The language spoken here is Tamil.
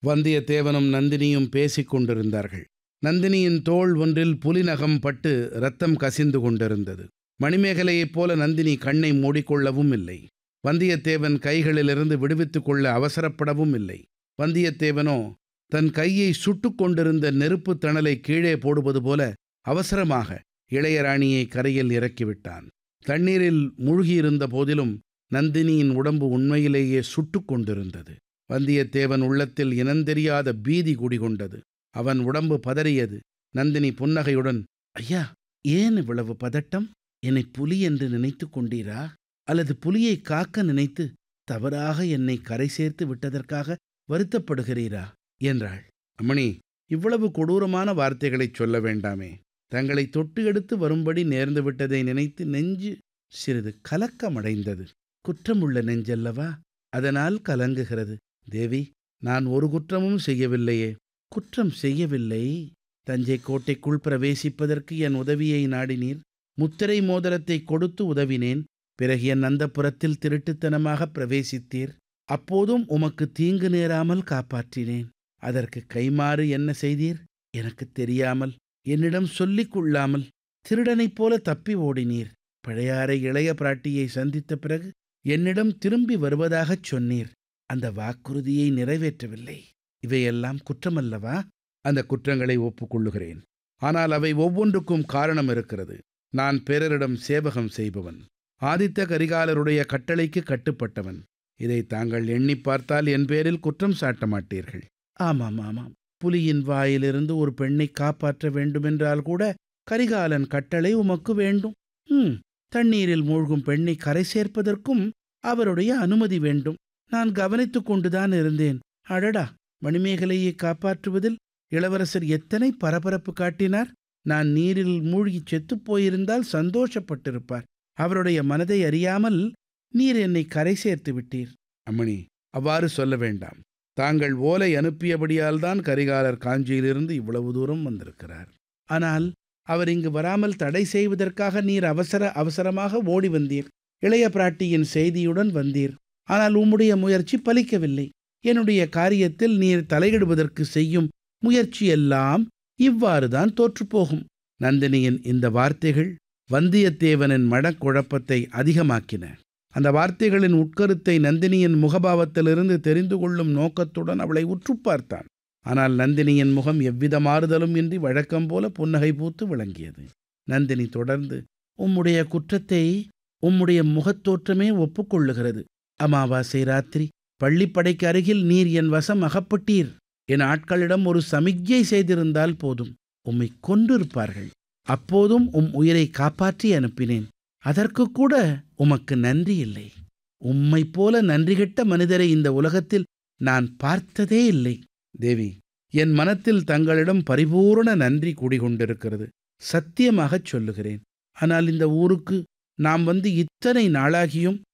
வந்தியத்தேவனும் நந்தினியும் பேசிக் கொண்டிருந்தார்கள் நந்தினியின் தோள் ஒன்றில் புலிநகம் பட்டு ரத்தம் கசிந்து கொண்டிருந்தது மணிமேகலையைப் போல நந்தினி கண்ணை மூடிக்கொள்ளவும் இல்லை வந்தியத்தேவன் கைகளிலிருந்து விடுவித்துக் கொள்ள அவசரப்படவும் இல்லை வந்தியத்தேவனோ தன் கையை சுட்டுக் கொண்டிருந்த நெருப்புத் தணலை கீழே போடுவது போல அவசரமாக இளையராணியை கரையில் இறக்கிவிட்டான் தண்ணீரில் மூழ்கியிருந்த போதிலும் நந்தினியின் உடம்பு உண்மையிலேயே சுட்டுக் கொண்டிருந்தது வந்தியத்தேவன் உள்ளத்தில் இனந்தெரியாத பீதி குடிகொண்டது அவன் உடம்பு பதறியது நந்தினி புன்னகையுடன் ஐயா ஏன் இவ்வளவு பதட்டம் என்னை புலி என்று நினைத்து கொண்டீரா அல்லது புலியை காக்க நினைத்து தவறாக என்னை கரை சேர்த்து விட்டதற்காக வருத்தப்படுகிறீரா என்றாள் அம்மணி இவ்வளவு கொடூரமான வார்த்தைகளைச் சொல்ல வேண்டாமே தங்களை தொட்டு எடுத்து வரும்படி நேர்ந்து விட்டதை நினைத்து நெஞ்சு சிறிது கலக்கமடைந்தது குற்றமுள்ள நெஞ்சல்லவா அதனால் கலங்குகிறது தேவி நான் ஒரு குற்றமும் செய்யவில்லையே குற்றம் செய்யவில்லை தஞ்சை கோட்டைக்குள் பிரவேசிப்பதற்கு என் உதவியை நாடினீர் முத்திரை மோதிரத்தை கொடுத்து உதவினேன் பிறகு என் அந்தப்புறத்தில் திருட்டுத்தனமாக பிரவேசித்தீர் அப்போதும் உமக்கு தீங்கு நேராமல் காப்பாற்றினேன் அதற்கு கைமாறு என்ன செய்தீர் எனக்கு தெரியாமல் என்னிடம் சொல்லிக் கொள்ளாமல் திருடனைப் போல தப்பி ஓடினீர் பழையாறை இளைய பிராட்டியை சந்தித்த பிறகு என்னிடம் திரும்பி வருவதாகச் சொன்னீர் அந்த வாக்குறுதியை நிறைவேற்றவில்லை இவையெல்லாம் குற்றமல்லவா அந்த குற்றங்களை ஒப்புக்கொள்ளுகிறேன் ஆனால் அவை ஒவ்வொன்றுக்கும் காரணம் இருக்கிறது நான் பிறரிடம் சேவகம் செய்பவன் ஆதித்த கரிகாலருடைய கட்டளைக்கு கட்டுப்பட்டவன் இதை தாங்கள் எண்ணி பார்த்தால் என் பேரில் குற்றம் சாட்ட மாட்டீர்கள் ஆமாம் ஆமாம் புலியின் வாயிலிருந்து ஒரு பெண்ணை காப்பாற்ற வேண்டுமென்றால் கூட கரிகாலன் கட்டளை உமக்கு வேண்டும் ம் தண்ணீரில் மூழ்கும் பெண்ணை கரை சேர்ப்பதற்கும் அவருடைய அனுமதி வேண்டும் நான் கவனித்துக் கொண்டுதான் இருந்தேன் அடடா மணிமேகலையை காப்பாற்றுவதில் இளவரசர் எத்தனை பரபரப்பு காட்டினார் நான் நீரில் மூழ்கிச் செத்துப் போயிருந்தால் சந்தோஷப்பட்டிருப்பார் அவருடைய மனதை அறியாமல் நீர் என்னை கரை சேர்த்து விட்டீர் அம்மணி அவ்வாறு சொல்ல வேண்டாம் தாங்கள் ஓலை அனுப்பியபடியால் தான் கரிகாலர் காஞ்சியிலிருந்து இவ்வளவு தூரம் வந்திருக்கிறார் ஆனால் அவர் இங்கு வராமல் தடை செய்வதற்காக நீர் அவசர அவசரமாக ஓடி வந்தீர் இளைய பிராட்டியின் செய்தியுடன் வந்தீர் ஆனால் உம்முடைய முயற்சி பலிக்கவில்லை என்னுடைய காரியத்தில் நீர் தலையிடுவதற்கு செய்யும் முயற்சியெல்லாம் இவ்வாறுதான் தோற்றுப்போகும் நந்தினியின் இந்த வார்த்தைகள் வந்தியத்தேவனின் மனக்குழப்பத்தை அதிகமாக்கின அந்த வார்த்தைகளின் உட்கருத்தை நந்தினியின் முகபாவத்திலிருந்து தெரிந்து கொள்ளும் நோக்கத்துடன் அவளை உற்று பார்த்தான் ஆனால் நந்தினியின் முகம் எவ்வித மாறுதலும் இன்றி வழக்கம் போல புன்னகை பூத்து விளங்கியது நந்தினி தொடர்ந்து உம்முடைய குற்றத்தை உம்முடைய முகத்தோற்றமே ஒப்புக்கொள்ளுகிறது அமாவாசை ராத்திரி பள்ளிப்படைக்கு அருகில் நீர் என் வசம் அகப்பட்டீர் என் ஆட்களிடம் ஒரு சமிக்ஞை செய்திருந்தால் போதும் உம்மை கொன்றிருப்பார்கள் அப்போதும் உம் உயிரை காப்பாற்றி அனுப்பினேன் அதற்கு கூட உமக்கு நன்றி இல்லை உம்மை போல நன்றிகெட்ட மனிதரை இந்த உலகத்தில் நான் பார்த்ததே இல்லை தேவி என் மனத்தில் தங்களிடம் பரிபூரண நன்றி குடிகொண்டிருக்கிறது சத்தியமாகச் சொல்லுகிறேன் ஆனால் இந்த ஊருக்கு நாம் வந்து இத்தனை நாளாகியும்